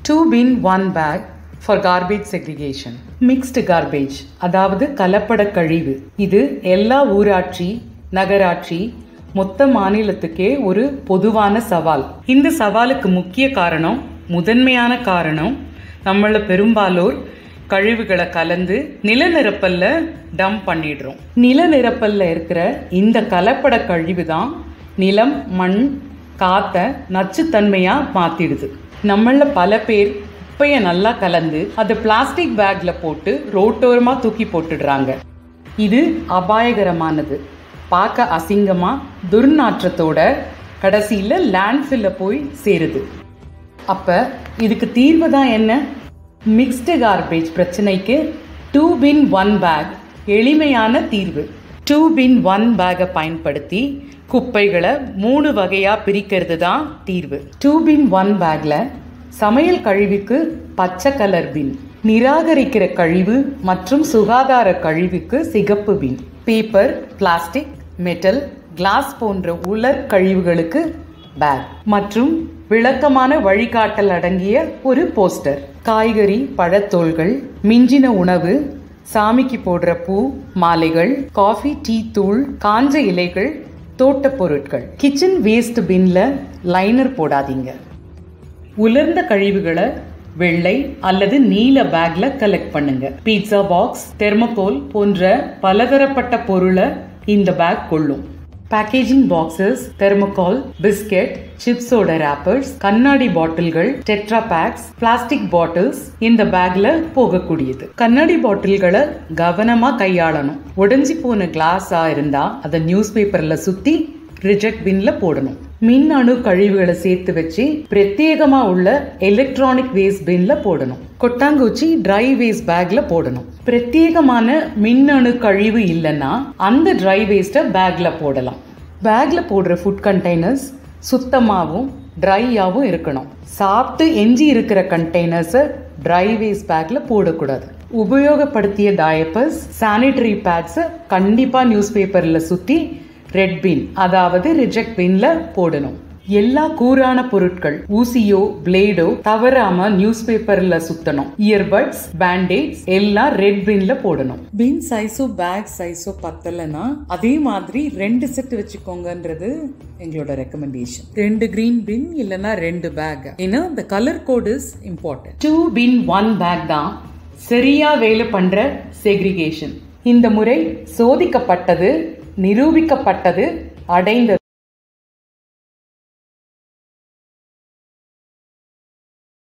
two bin one bag for garbage segregation mixed garbage அதாவது கலப்பட கழிவு இது எல்லா ஊராட்சி நகராட்சி மொத்த மாநிலத்துக்கே ஒரு பொதுவான சவால் இந்த சவாலுக்கு முக்கிய காரணம் முதன்மையான காரணம் நம்மள பெரும்பாலோர் கழிவுகளை கலந்து நிலநிரப்பல்ல டம்ப் பண்ணிடுறோம் நிலநிரப்பல்ல இருக்கிற இந்த கலப்பட கழிவு தான் நிலம் மண் காத்த நச்சுத்தன்மையா மாத்திடுது நம்மள பல பேர் குப்பையை நல்லா கலந்து அதை பிளாஸ்டிக் பேக்ல போட்டு ரோட்டோரமா தூக்கி போட்டுடுறாங்க இது அபாயகரமானது பார்க்க அசிங்கமா துர்நாற்றத்தோட கடைசியில் லேண்ட்ஃபில்ல போய் சேருது அப்ப இதுக்கு தீர்வு தான் என்ன மிக்ஸ்டு கார்பேஜ் பிரச்சனைக்கு டூ பின் ஒன் பேக் எளிமையான தீர்வு டூ பின் ஒன் பேக்கை பயன்படுத்தி குப்பைகளை மூணு வகையாக பிரிக்கிறது தான் தீர்வு டூ பின் ஒன் பேக்கில் சமையல் கழிவுக்கு பச்சை கலர் பின் நிராகரிக்கிற கழிவு மற்றும் சுகாதார கழிவுக்கு சிகப்பு bin paper plastic metal glass போன்ற உலர் கழிவுகளுக்கு பேக் மற்றும் விளக்கமான வழிகாட்டல் அடங்கிய ஒரு போஸ்டர் காய்கறி பழத்தோல்கள் மிஞ்சின உணவு சாமிக்கு போடுற பூ மாலைகள் காஃபி டீ தூள் காஞ்ச இலைகள் தோட்டப் பொருட்கள் கிச்சன் வேஸ்ட் பின்ல லைனர் போடாதீங்க உலர்ந்த கழிவுகளை வெள்ளை அல்லது நீல பேக்ல கலெக்ட் பண்ணுங்க பீட்சா பாக்ஸ் தெர்மோகோல் போன்ற பலதரப்பட்ட பொருளை இந்த பேக் கொள்ளும் பேக்கேஜிங் பாக்ஸஸ் தெர்மோகால் பிஸ்கெட் சிப்ஸோட ரேப்பர்ஸ் கண்ணாடி பாட்டில்கள் டெட்ரா பேக்ஸ் பிளாஸ்டிக் பாட்டில்ஸ் இந்த பேக்ல போகக்கூடியது கண்ணாடி பாட்டில்களை கவனமா கையாளணும் உடைஞ்சி போன கிளாஸா இருந்தா அதை நியூஸ் பேப்பர்ல சுத்தி ரிஜெக்ட் பின்ல போடணும் மின் அணு கழிவுகளை சேர்த்து வச்சு பிரத்யேகமா உள்ள எலக்ட்ரானிக் வேஸ்ட் பின்ல போடணும் கொட்டாங்குச்சி ட்ரை வேஸ்ட் பேக்ல போடணும் பிரத்யேகமான மின் அணு கழிவு இல்லைன்னா அந்த ட்ரை வேஸ்ட்டை பேக்ல போடலாம் பேக்ல போடுற ஃபுட் கண்டெய்னர்ஸ் சுத்தமாகவும் ட்ரையாகவும் இருக்கணும் சாப்பிட்டு எஞ்சி இருக்கிற கண்டெய்னர்ஸை ட்ரை வேஸ்ட் பேக்ல போடக்கூடாது உபயோகப்படுத்திய டயப்பர்ஸ் சானிட்டரி பேட்ஸை கண்டிப்பாக நியூஸ் பேப்பரில் சுற்றி ரெட் பின் அதாவது ரிஜெக்ட் பின்ல போடணும் எல்லா கூரான பொருட்கள் ஊசியோ பிளேடோ தவறாம நியூஸ் பேப்பர்ல சுத்தணும் இயர்பட்ஸ் பேண்டேட்ஸ் எல்லாம் ரெட் பின்ல போடணும் பின் சைஸோ பேக் சைஸோ பத்தலைன்னா அதே மாதிரி ரெண்டு செட் வச்சுக்கோங்கன்றது எங்களோட ரெக்கமெண்டேஷன் ரெண்டு கிரீன் பின் இல்லைன்னா ரெண்டு பேக் ஏன்னா இந்த colour code is important two bin one bag தான் சரியா வேலை பண்ற செக்ரிகேஷன் இந்த முறை சோதிக்கப்பட்டது நிரூபிக்கப்பட்டது அடைந்தது